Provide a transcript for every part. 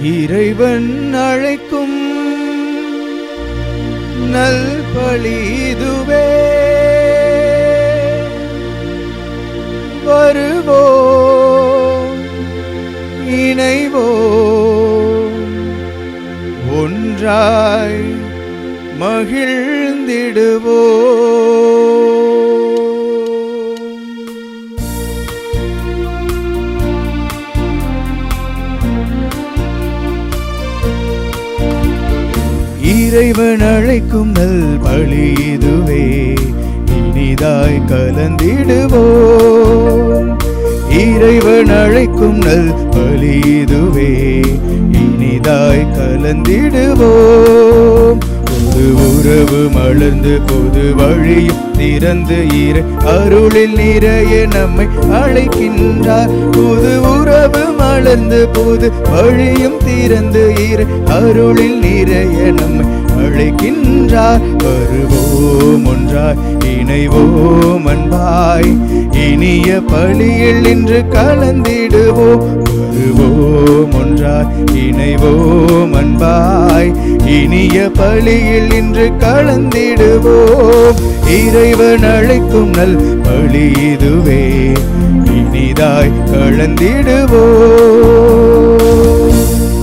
இறைவன் அழைக்கும் நல் பழி இதுவே வருவோம் இணைவோம் ஒன்றாய் மகிழ்ந்திடுவோம் இறைவன் அழைக்கும் நல் பழி இதுவே இனிதாய் கலந்திடுவோம் இறைவன் அழைக்கும் நல் பழி இதுவே இனிதாய் கலந்திடுவோம் புது உறவு மலர்ந்து புது வழியும் திறந்து இறை அருளில் நிறைய நம்மை அழைக்கின்றார் புது உறவு மலர்ந்து புது வழியும் திறந்து இறை அருளில் நிறைய நம்மை அழைக்கின்றார் வருவோம் ஒன்றாய் இணைவோம் அன்பாய் இனிய பழியில் இன்று கலந்திடுவோம் வருவோம் ஒன்றாய் இணைவோம் அன்பாய் இனிய பழியில் இன்று கலந்திடுவோம் இறைவன் அழைக்கும் நல் பழி இதுவே இனிதாய் கலந்திடுவோம்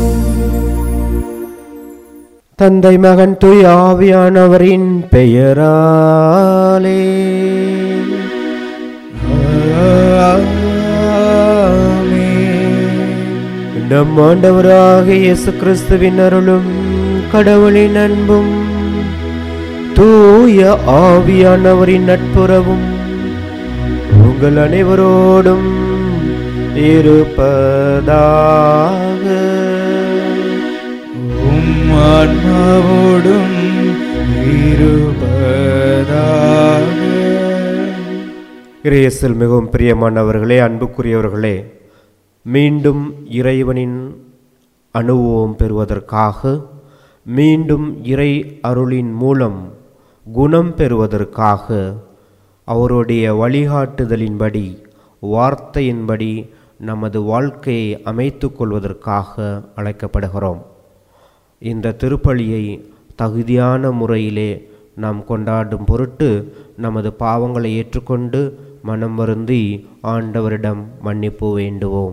தந்தை மகன் தூய் ஆவியானவரின் பெயராலே ஆமென். நம் ஆண்டவராக இயேசு கிறிஸ்துவின் அருளும் கடவுளின் அன்பும் தூய ஆவியானவரின் நட்புறவும் உங்கள் அனைவரோடும் இருப்பதாக உம் ஆன்மாவோடும் இருப்பதாக இறையேசில் மிகவும் பிரியமானவர்களே அன்புக்குரியவர்களே மீண்டும் இறைவனின் அனுபவம் பெறுவதற்காக மீண்டும் இறை அருளின் மூலம் குணம் பெறுவதற்காக அவருடைய வழிகாட்டுதலின்படி வார்த்தையின்படி நமது வாழ்க்கையை அமைத்துக் கொள்வதற்காக அழைக்கப்படுகிறோம் இந்த திருப்பலியை தகுதியான முறையிலே நாம் கொண்டாடும் பொருட்டு நமது பாவங்களை ஏற்றுக்கொண்டு மனம் வருந்தி ஆண்டவரிடம் மன்னிப்பு வேண்டுவோம்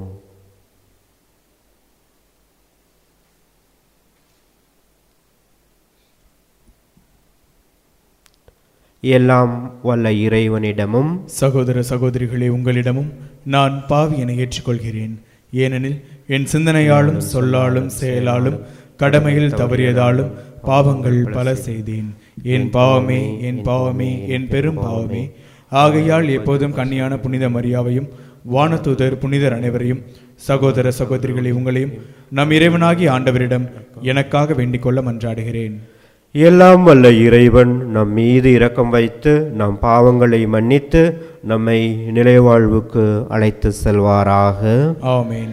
எல்லாம் வல்ல இறைவனிடமும் சகோதர சகோதரிகளே உங்களிடமும் நான் பாவியனை ஏற்றுக்கொள்கிறேன் ஏனெனில் என் சிந்தனையாலும் சொல்லாலும் செயலாலும் கடமையில் தவறியதாலும் பாவங்கள் பல செய்தேன் என் பாவமே என் பாவமே என் பெரும் பாவமே ஆகையால் எப்போதும் கன்னியான புனித மரியாவையும் வானதூதர் புனிதர் அனைவரையும் சகோதர சகோதரிகளை உங்களையும் நம் இறைவனாகிய ஆண்டவரிடம் எனக்காக வேண்டிக் கொள்ள மன்றாடுகிறேன் எல்லாம் வல்ல இறைவன் நம் மீது இரக்கம் வைத்து நம் பாவங்களை மன்னித்து நம்மை நிலைவாழ்வுக்கு அழைத்து செல்வாராக ஆமென்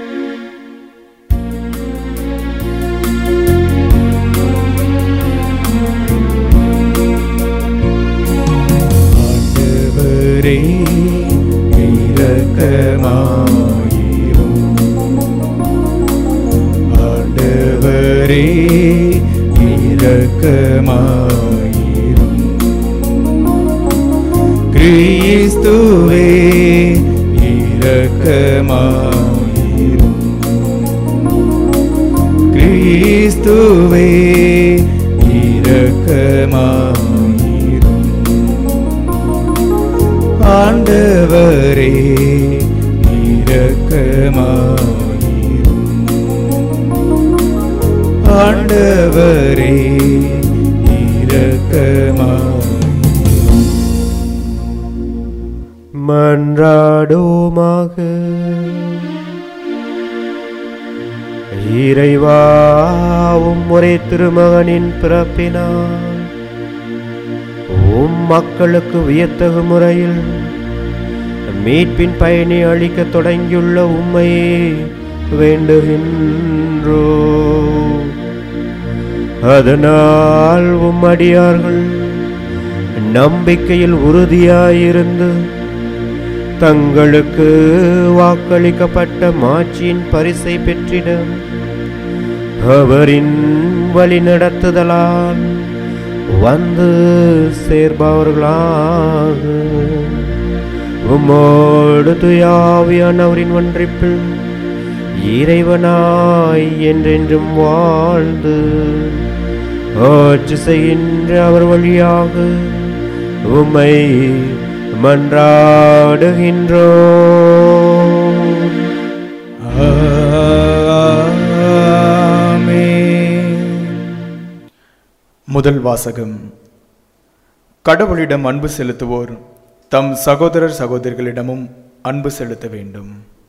ஆண்டவரே இரக்கமாயிரும் ஆண்டவரே இரக்கமாயிரும் கிறிஸ்துவே இரக்கமாயிரும் கிறிஸ்துவே இரக்கமாயிரும் ஆண்டவரே இரக்கமாயிரும் ஆண்டவரே இரக்கமாயிரும் மன்றாடுமாக இறைவாவும் ஒரே திருமகனின் பிறப்பினார் உம் மக்களுக்கு வியத்தகு முறையில் மீட்பின் பயனை அளிக்க தொடங்கியுள்ள உம்மையே வேண்டுகின்றோ அதனால் உம் அடியார்கள் நம்பிக்கையில் உறுதியாயிருந்து தங்களுக்கு வாக்களிக்கப்பட்ட மாட்சியின் பரிசை பெற்றிட அவரின் வழி நடத்துதலால் வந்து சேர்பவர்களாக உம்மோடு துயாவியானவரின் ஒன்றிப்பில் இறைவனாய் என்றென்றும் வாழ்ந்து ஆட்சி செய்கின்ற அவர் வழியாக உம்மை மன்றாடுகின்றோம் ஆமென். முதல் வாசகம் கடவுளிடம் அன்பு செலுத்துவோர் தம் சகோதரர் சகோதரிகளிடமும் அன்பு செலுத்த வேண்டும்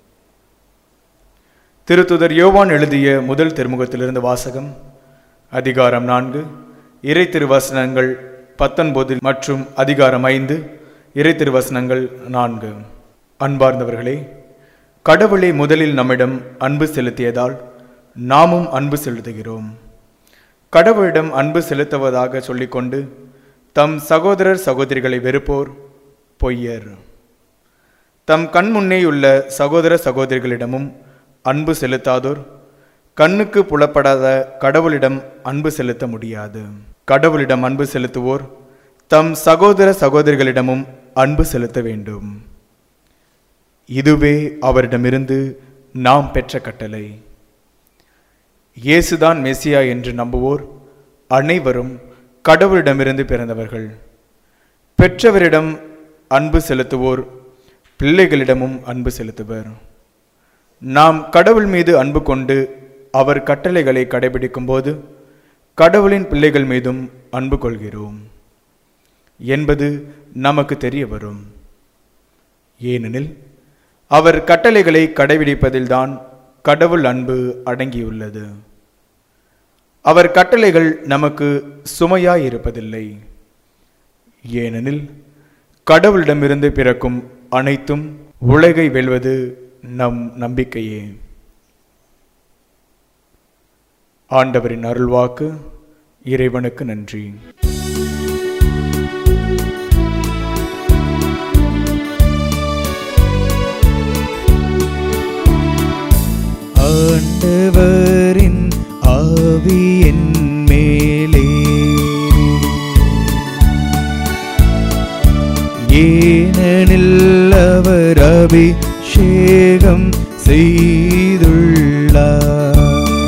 திருத்துதர் யோவான் எழுதிய முதல் திருமுகத்திலிருந்து வாசகம் அதிகாரம் நான்கு இறை திருவசனங்கள் பத்தொன்பது மற்றும் அதிகாரம் ஐந்து இறை திருவசனங்கள் நான்கு அன்பார்ந்தவர்களே கடவுளை முதலில் நம்மிடம் அன்பு செலுத்தியதால் நாமும் அன்பு செலுத்துகிறோம் கடவுளிடம் அன்பு செலுத்துவதாக சொல்லிக்கொண்டு தம் சகோதரர் சகோதரிகளை வெறுப்போர் பொய்யர் தம் கண் முன்னேயுள்ள சகோதர சகோதரிகளிடமும் அன்பு செலுத்தாதோர் கண்ணுக்கு புலப்படாத கடவுளிடம் அன்பு செலுத்த முடியாது கடவுளிடம் அன்பு செலுத்துவோர் தம் சகோதர சகோதரிகளிடமும் அன்பு செலுத்த வேண்டும் இதுவே அவரிடமிருந்து நாம் பெற்ற கட்டளை இயேசுதான் மெசியா என்று நம்புவோர் அனைவரும் கடவுளிடமிருந்து பிறந்தவர்கள் பெற்றவரிடம் அன்பு செலுத்துவோர் பிள்ளைகளிடமும் அன்பு செலுத்துவர் நாம் கடவுள் மீது அன்பு கொண்டு அவர் கட்டளைகளை கடைபிடிக்கும் போது கடவுளின் பிள்ளைகள் மீதும் அன்பு கொள்கிறோம் என்பது நமக்கு தெரிய வரும் ஏனெனில் அவர் கட்டளைகளை கடைபிடிப்பதில்தான் கடவுள் அன்பு அடங்கியுள்ளது அவர் கட்டளைகள் நமக்கு சுமையாய் இருப்பதில்லை ஏனெனில் கடவுளிடமிருந்து பிறக்கும் அனைத்தும் உலகை வெல்வது நம் நம்பிக்கையே ஆண்டவரின் அருள்வாக்கு இறைவனுக்கு நன்றி ஆண்டவரின் ஆவி என் மேலே ஏனெனில் அவர் அபிஷேகம் செய்துள்ளார்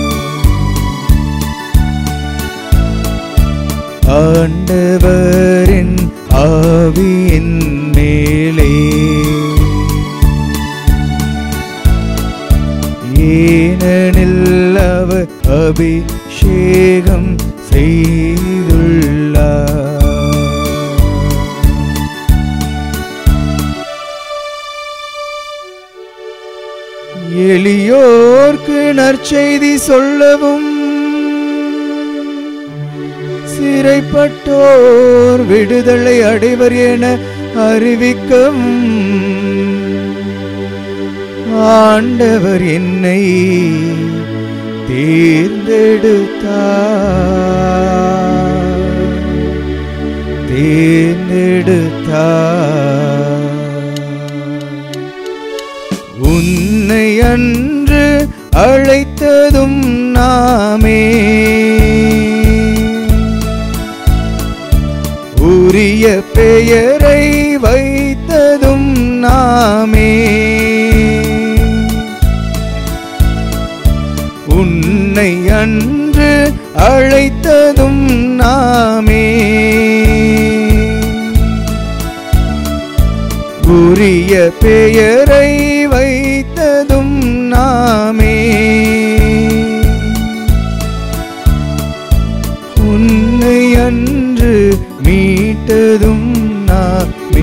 ஆண்டவரின் ஆவியின் மேலே ஏனெனில் அவர் அபிஷேகம் செய்துள்ளார் எளியோர்க்கு நற்செய்தி சொல்லவும் சிறைப்பட்டோர் விடுதலை அடைவர் என அறிவிக்கவும் ஆண்டவர் என்னை தேர்ந்தெடுத்தார் தேர்ந்தெடுத்தார் உன்னை அன்று அழைத்ததும் நாமே உரிய பெயரை வைத்ததும் நாமே உன்னை அன்று அழைத்ததும் நாமே உரிய பெயரை வைத்ததும் நாமே உன்னை அன்று மீட்டதும் நாமே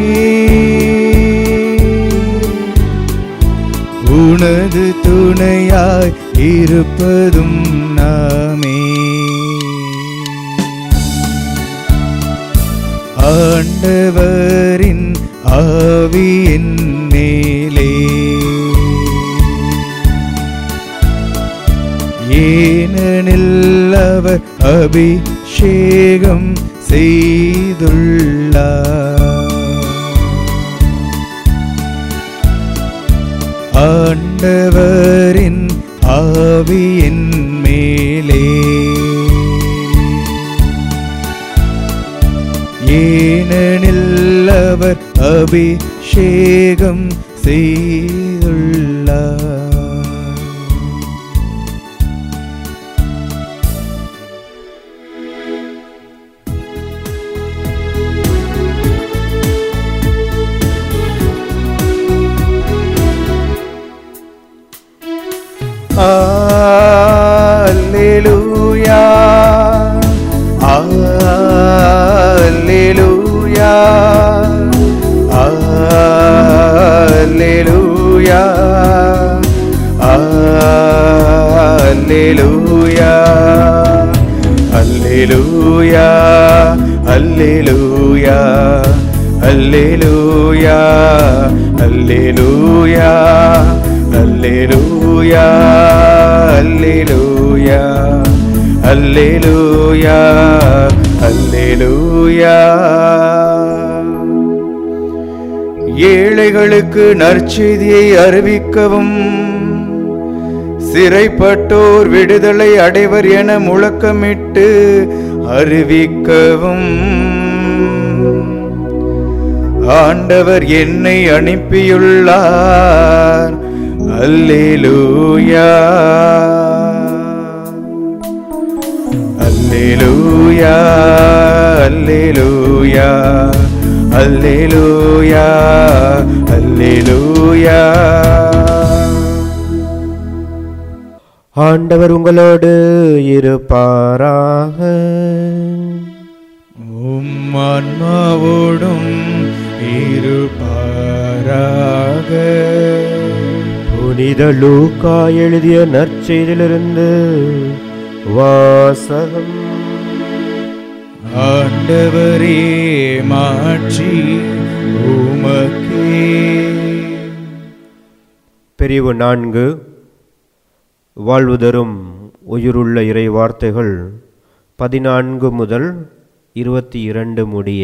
உனது துணையாய் இருப்பதும் நாமே ஆண்டவரின் ஆவியின் மேலே ஏனெனில் அவர் அபிஷேகம் செய்துள்ளார் ஆண்டவரின் ஆவியின் மேலே அபிஷேகம் செய்துள்ளார் Alleluia. Alleluia. Alleluia. Alleluia. Alleluia. Alleluia. Alleluia. Alleluia. Alleluia. Alleluia. Alleluia. Alleluia. ஏழைகளுக்கு நற்செய்தியை அறிவிக்கவும் சிறைப்பட்டோர் விடுதலை அடைவர் என முழக்கமிட்டு அறிவிக்கவும் ஆண்டவர் என்னை அனுப்பியுள்ளார் அல்லேலூயா அல்லேலூயா அல்லேலூயா அல்லேலூயா அல்லேலூயா ஆண்டவர் உங்களோடு இருப்பாராக உம் ஆன்மாவோடும் இருப்பாராக புனித லூக்கா எழுதிய நற்செய்தியிலிருந்து வாசகம் ஆண்டவரே மாற்றி உமக்கே பிரிவு நான்கு வாழ்வு தரும் உயிருள்ள இறை வார்த்தைகள் பதினான்கு முதல் இருபத்தி இரண்டு முடிய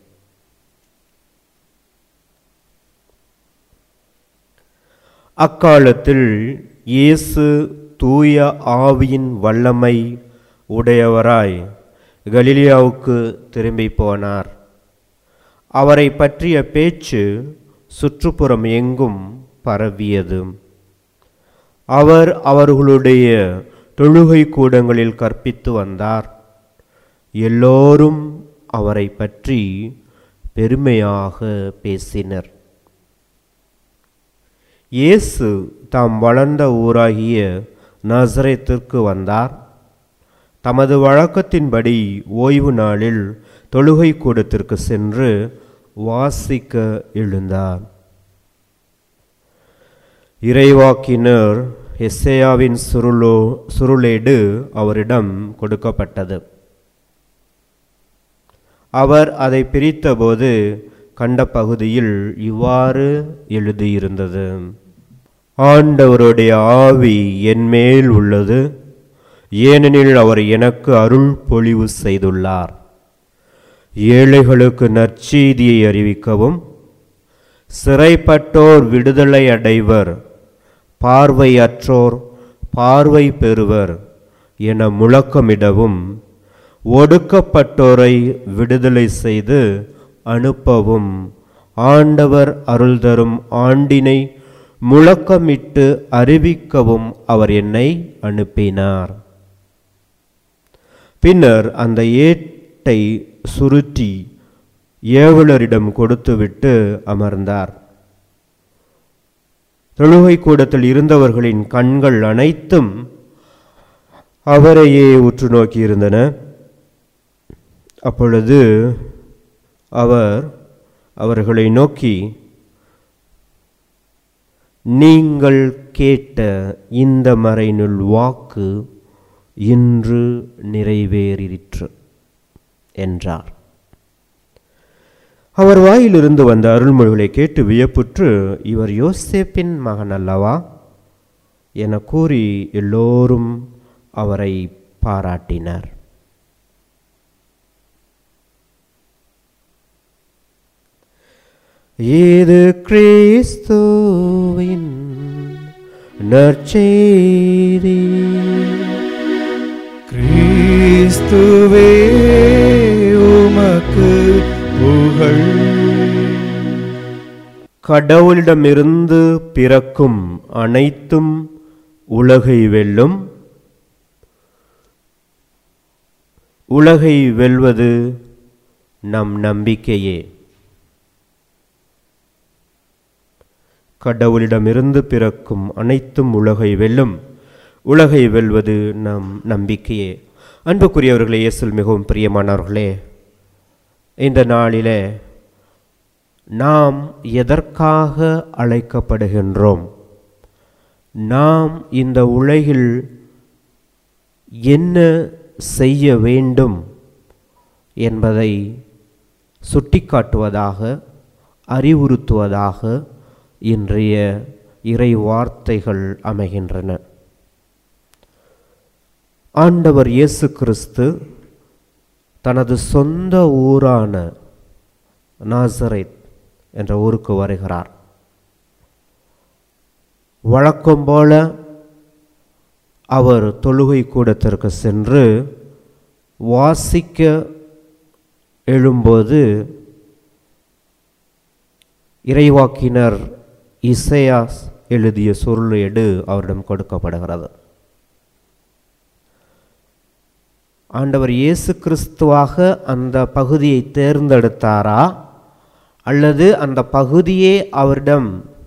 அக்காலத்தில் இயேசு தூய ஆவியின் வல்லமை உடையவராய் கலிலியாவுக்கு திரும்பி போனார் அவரை பற்றிய பேச்சு சுற்றுப்புறம் எங்கும் பரவியது அவர் அவர்களுடைய தொழுகை கூடங்களில் கற்பித்து வந்தார் எல்லோரும் அவரை பற்றி பெருமையாக பேசினர் இயேசு தாம் வளர்ந்த ஊராகிய நசரேத்திற்கு வந்தார் தமது வழக்கத்தின்படி ஓய்வு நாளில் தொழுகை கூடத்திற்கு சென்று வாசிக்க எழுந்தார் இறைவாக்கினர் எஸ்ஸேயாவின் சுருளோ சுருளேடு அவரிடம் கொடுக்கப்பட்டது அவர் அதை பிரித்தபோது கண்ட பகுதியில் இவ்வாறு எழுதியிருந்தது ஆண்டவருடைய ஆவி என் மேல் உள்ளது ஏனெனில் அவர் எனக்கு அருள் பொழிவு செய்துள்ளார் ஏழைகளுக்கு நற்செய்தியை அறிவிக்கவும் சிறைப்பட்டோர் விடுதலை அடைவர் பார்வையற்றோர் பார்வை பெறுவர் என முழக்கமிடவும் ஒடுக்கப்பட்டோரை விடுதலை செய்து அனுப்பவும் ஆண்டவர் அருள் தரும் ஆண்டினை முழக்கமிட்டு அறிவிக்கவும் அவர் என்னை அனுப்பினார் பின்னர் அந்த ஏட்டை சுருட்டி ஏவலரிடம் கொடுத்துவிட்டு அமர்ந்தார் தொழுகை கூடத்தில் இருந்தவர்களின் கண்கள் அனைத்தும் அவரையே உற்று நோக்கியிருந்தன அப்பொழுது அவர் அவர்களை நோக்கி நீங்கள் கேட்ட இந்த மறைநூல் வாக்கு இன்று நிறைவேறிற்று என்றார் அவர் வாயிலிருந்து வந்த அருள்மொழிகளை கேட்டு வியப்புற்று இவர் யோசேப்பின் மகன் அல்லவா என கூறி எல்லோரும் அவரை பாராட்டினர் இது கிறிஸ்துவின் நற்செய்தி கிறிஸ்துவே உமக்கு புகழ் கடவுளிடமிருந்து பிறக்கும் அனைத்தும் உலகை வெல்லும் உலகை வெல்வது நம் நம்பிக்கையே கடவுளிடமிருந்து பிறக்கும் அனைத்தும் உலகை வெல்லும் உலகை வெல்வது நம் நம்பிக்கையே அன்புக்குரியவர்களே இயேசுவில் மிகவும் பிரியமானவர்களே இந்த நாளிலே நாம் எதற்காக அழைக்கப்படுகின்றோம் நாம் இந்த உலகில் என்ன செய்ய வேண்டும் என்பதை சுட்டிக்காட்டுவதாக அறிவுறுத்துவதாக இன்றைய இறை வார்த்தைகள் அமைகின்றன ஆண்டவர் இயேசு கிறிஸ்து தனது சொந்த ஊரான நாசரேத் என்ற ஊருக்கு வருகிறார் வழக்கம் போல அவர் தொழுகை கூடத்திற்கு சென்று வாசிக்க எழும்போது இறைவாக்கினர் இசையாஸ் எழுதிய சொருளேடு அவரிடம் கொடுக்கப்படுகிறது ஆண்டவர் இயேசு கிறிஸ்துவாக அந்த பகுதியை தேர்ந்தெடுத்தாரா அல்லது அந்த பகுதியே அவரிடம்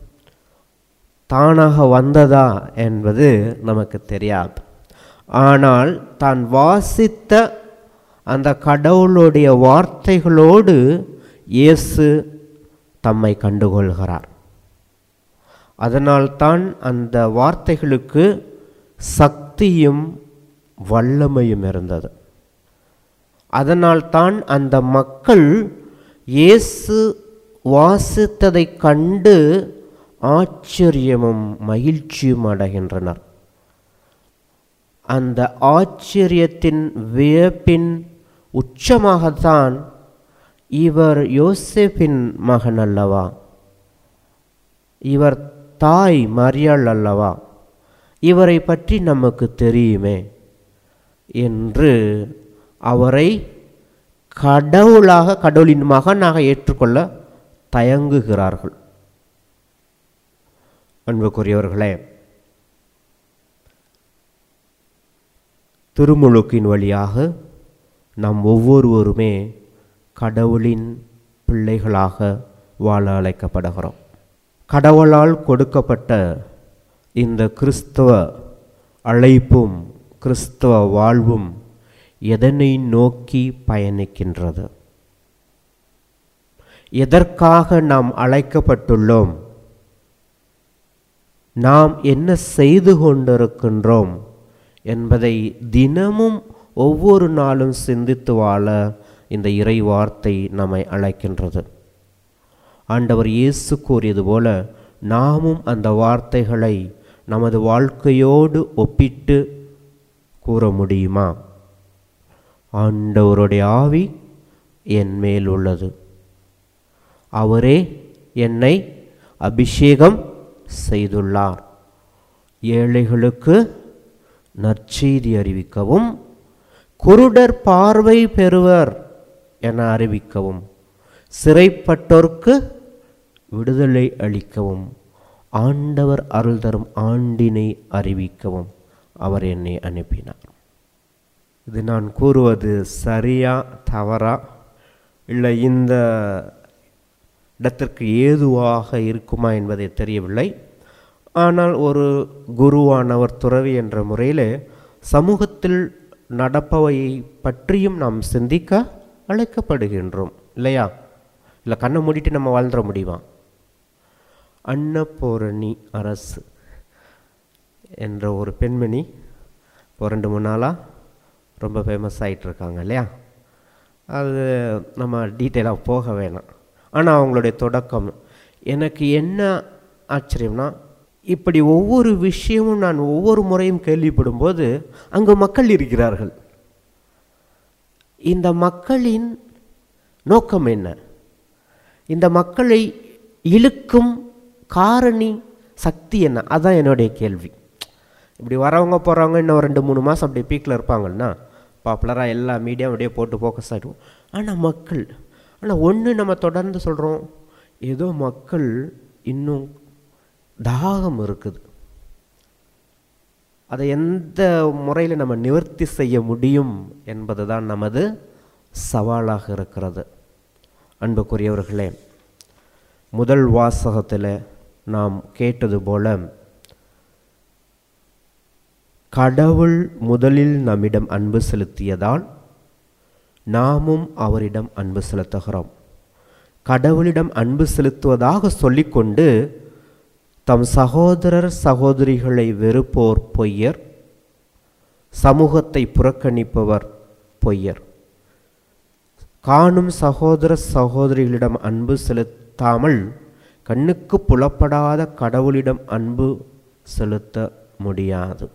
தானாக வந்ததா என்பது நமக்கு தெரியாது ஆனால் தான் வாசித்த அந்த கடவுளுடைய வார்த்தைகளோடு இயேசு தம்மை கண்டுகொள்கிறார் அதனால்தான் அந்த வார்த்தைகளுக்கு சக்தியும் வல்லமையும் இருந்தது அதனால்தான் அந்த மக்கள் இயேசு வாசித்ததைக் கண்டு ஆச்சரியமும் மகிழ்ச்சியும் அடைகின்றனர் அந்த ஆச்சரியத்தின் வியப்பின் உச்சமாகத்தான் இவர் யோசேப்பின் மகன் அல்லவா இவர் தாய் மரியாள் அல்லவா இவரை பற்றி நமக்கு தெரியுமே என்று அவரை கடவுளாக கடவுளின் மகனாக ஏற்றுக்கொள்ள தயங்குகிறார்கள் அன்புக்குரியவர்களே திருமுழுக்கின் வழியாக நாம் ஒவ்வொருவருமே கடவுளின் பிள்ளைகளாக வாழ அழைக்கப்படுகிறோம் கடவுளால் கொடுக்கப்பட்ட இந்த கிறிஸ்தவ அழைப்பும் கிறிஸ்தவ வாழ்வும் எதனை நோக்கி பயணிக்கின்றது எதற்காக நாம் அழைக்கப்பட்டுள்ளோம் நாம் என்ன செய்து கொண்டிருக்கின்றோம் என்பதை தினமும் ஒவ்வொரு நாளும் சிந்தித்து வாழ இந்த இறை வார்த்தை நம்மை அழைக்கின்றது ஆண்டவர் இயேசு கூறியது போல நாமும் அந்த வார்த்தைகளை நமது வாழ்க்கையோடு ஒப்பிட்டு கூற முடியுமா ஆண்டவருடைய ஆவி என் மேல் உள்ளது அவரே என்னை அபிஷேகம் செய்துள்ளார் ஏழைகளுக்கு நற்செய்தி அறிவிக்கவும் குருடர் பார்வை பெறுவர் என அறிவிக்கவும் சிறைப்பட்டோர்க்கு விடுதலை அளிக்கவும் ஆண்டவர் அருள் தரும் ஆண்டினை அறிவிக்கவும் அவர் என்னை அனுப்பினார் இது நான் கூறுவது சரியா தவறா இல்லை இந்த இடத்திற்கு ஏதுவாக இருக்குமா என்பதை தெரியவில்லை ஆனால் ஒரு குருவானவர் துறவி என்ற முறையில் சமூகத்தில் நடப்பவையை பற்றியும் நாம் சிந்திக்க அழைக்கப்படுகின்றோம் இல்லையா இல்லை கண்ணை மூடிட்டு நம்ம வாழ்ந்துட முடியுமா அன்னபூரணி அரசு என்ற ஒரு பெண்மணி இப்போ ரெண்டு மூணு நாளாக ரொம்ப ஃபேமஸ் ஆகிட்டு இருக்காங்க இல்லையா அது நம்ம டீட்டெயிலாக போக வேணாம் ஆனால் அவங்களுடைய தொடக்கம் எனக்கு என்ன ஆச்சரியம்னா இப்படி ஒவ்வொரு விஷயமும் நான் ஒவ்வொரு முறையும் கேள்விப்படும்போது அங்கு மக்கள் இருக்கிறார்கள் இந்த மக்களின் நோக்கம் என்ன இந்த மக்களை இழுக்கும் காரணி சக்தி என்ன அதான் என்னுடைய கேள்வி இப்படி வரவங்க போகிறவங்க இன்னும் ரெண்டு மூணு மாதம் அப்படி பீக்கில் இருப்பாங்கன்னா பாப்புலராக எல்லா மீடியாவும் அப்படியே போட்டு ஃபோக்கஸ் ஆகிடுவோம் ஆனால் மக்கள் ஆனால் ஒன்று நம்ம தொடர்ந்து சொல்கிறோம் ஏதோ மக்கள் இன்னும் தாகம் இருக்குது அதை எந்த முறையில் நம்ம நிவர்த்தி செய்ய முடியும் என்பது தான் நமது சவாலாக இருக்கிறது அன்புக்குரியவர்களே முதல் வாசகத்தில் நாம் கேட்டது போல கடவுள் முதலில் நம்மிடம் அன்பு செலுத்தியதால் நாமும் அவரிடம் அன்பு செலுத்துகிறோம் கடவுளிடம் அன்பு செலுத்துவதாக சொல்லிக்கொண்டு தம் சகோதரர் சகோதரிகளை வெறுப்போர் பொய்யர் சமூகத்தை புறக்கணிப்பவர் பொய்யர் காணும் சகோதர சகோதரிகளிடம் அன்பு செலுத்தாமல் கண்ணுக்கு புலப்படாத கடவுளிடம் அன்பு செலுத்த முடியாது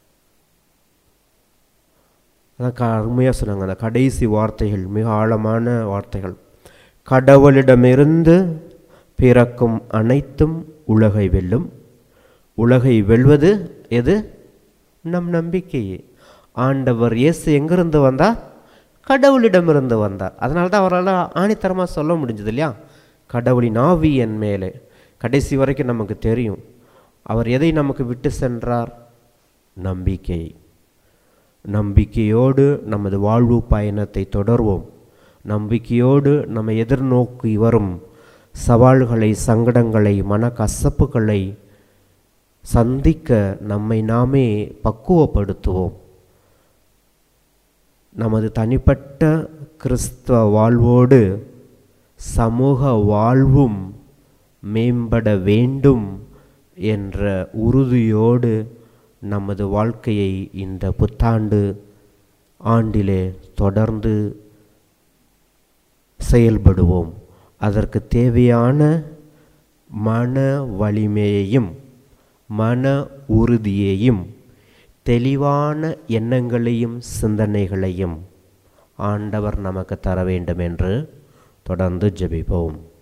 அதான் க அருமையாக சொன்னாங்க அந்த கடைசி வார்த்தைகள் மிக ஆழமான வார்த்தைகள் கடவுளிடமிருந்து பிறக்கும் அனைத்தும் உலகை வெல்லும் உலகை வெல்வது எது நம் நம்பிக்கையே ஆண்டவர் இயேசு எங்கிருந்து வந்தார் கடவுளிடமிருந்து வந்தார் அதனால தான் அவரால் ஆணித்தரமாக சொல்ல முடிஞ்சது இல்லையா கடவுளின் ஆவி என் மேலே கடைசி வரைக்கும் நமக்கு தெரியும் அவர் எதை நமக்கு விட்டு சென்றார் நம்பிக்கை நம்பிக்கையோடு நமது வாழ்வு பயணத்தை தொடர்வோம் நம்பிக்கையோடு நம்ம எதிர்நோக்கி வரும் சவால்களை சங்கடங்களை மனக்கசப்புகளை சந்திக்க நம்மை நாமே பக்குவப்படுத்துவோம் நமது தனிப்பட்ட கிறிஸ்தவ வாழ்வோடு சமூக வாழ்வும் மேம்பட வேண்டும் என்ற உறுதியோடு நமது வாழ்க்கையை இந்த புத்தாண்டு ஆண்டிலே தொடர்ந்து செயல்படுவோம் அதற்கு தேவையான மன வலிமையையும் மன உறுதியையும் தெளிவான எண்ணங்களையும் சிந்தனைகளையும் ஆண்டவர் நமக்கு தர வேண்டும் என்று தொடர்ந்து ஜெபிப்போம்